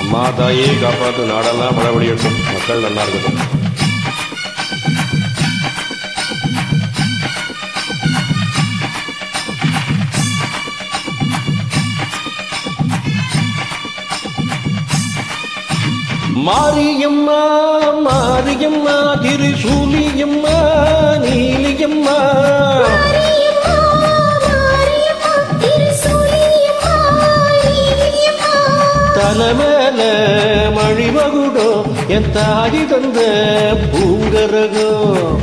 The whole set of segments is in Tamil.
அம்மா தாயே காப்பாத்து நாடெல்லாம் மழை மக்கள் நல்லா இருக்கட்டும் மாரியம்மா மாரியம்மா திருசூலியம்மா நீலியம்மா தலைமேல மழிமகுடோ என் தாடி தந்த பூங்கரகம்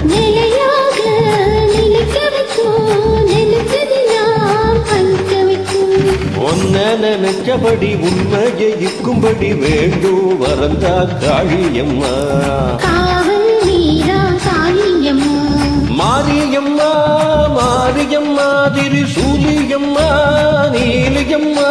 ஒன்ன நினைச்சபடி உண்மை ஜெயிக்கும்படி வேண்டும் வரந்தா காளியம்மா மாரியம்மா மாரியம்மா திருசூலியம்மா நீலியம்மா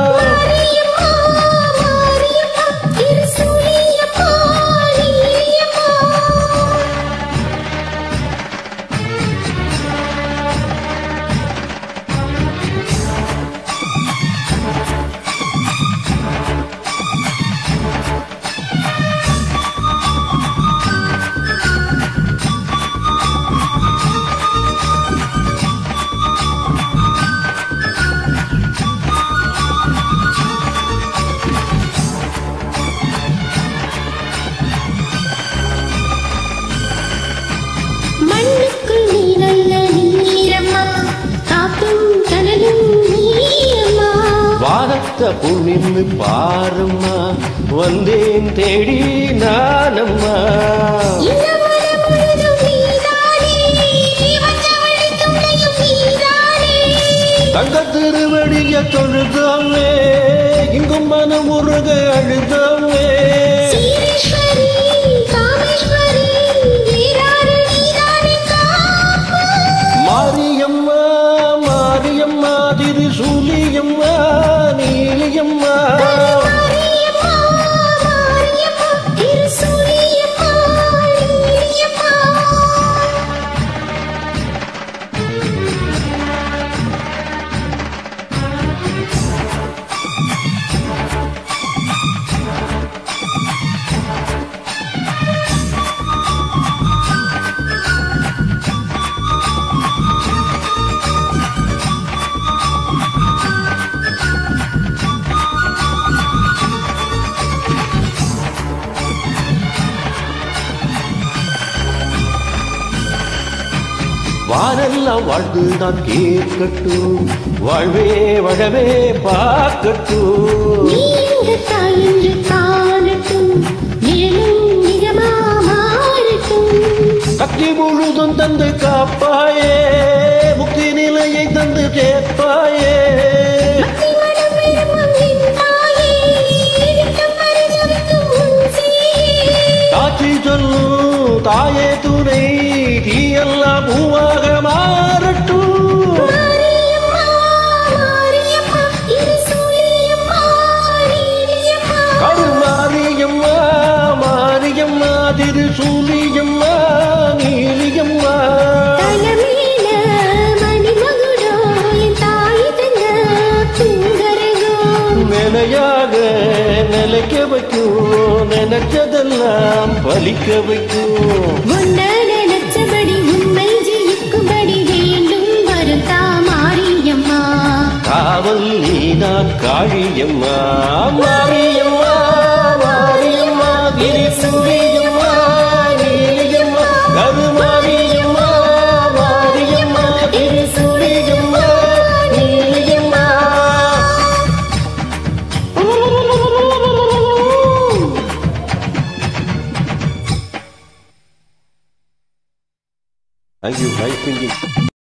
மண்ணுக்குள் நீ நல்ல நீரம்மா காத்தும் கனலும் நீயம்மா வானத்த பொண்ணின்னு பாரம்மா வந்தேன் தேடி நானம்மா இந்த மனம் முழுதும் நீதானே வந்தவழி துணையும் நீதானே தங்க திருவடிய தொழுதாமே இங்கும் மனம் உருக அழுதாமே சீரேஸ்வரி காமேஸ்வரி வேறாறு நீதானே காப்பு மாரியம்மா மாரியம்மா திருசூலியம்மா நீலியம்மா மாரியம்மா மாரியம்மா திருசூலியம்மா நீலியம்மா வானெல்லாம் வாழ்ந்து நான் கேட்கட்டும் வாழ்வே வழவே பார்க்கட்டும் நீ எங்க தாய் என்று காணட்டும் நிழலும் நிஜமா மாறட்டும் கத்தி முழுதும் தந்து காப்பாயே முக்தி நிலையை தந்து சேர்ப்பாயே பக்தி மனம் விரும்பும் என் தாயே, நித்தம் பரிதவிக்கும் உன் சீயே. காட்சி சொல்லும் தாயே துணை தீயெல்லாம் பூவாக மாறட்டும் மாரியம்மா, மாரியம்மா, திருசூலியம்மா, நீலியம்மா. கருமாரியம்மா மாரியம்மா திருசூலியம்மா நீலியம்மா தலமேல மணிமகுடம், என் தாய் தந்த பூங்கரகம். நிலையாக நிலைக்க வைக்கும் நினைச்சதெல்லாம் பலிக்க வைக்கும் உன்னை நினைச்சபடி உண்மை ஜெயிக்கும்படி வேண்டும் வருத்தா மாரியம்மா காவல் நீதான் காழியம்மா Mariamma Mariamma திருசூலியம்மா நீலியம்மா Karumariamma Mariamma திருசூலியம்மா நீலியம்மா Thank you. Nice thinking.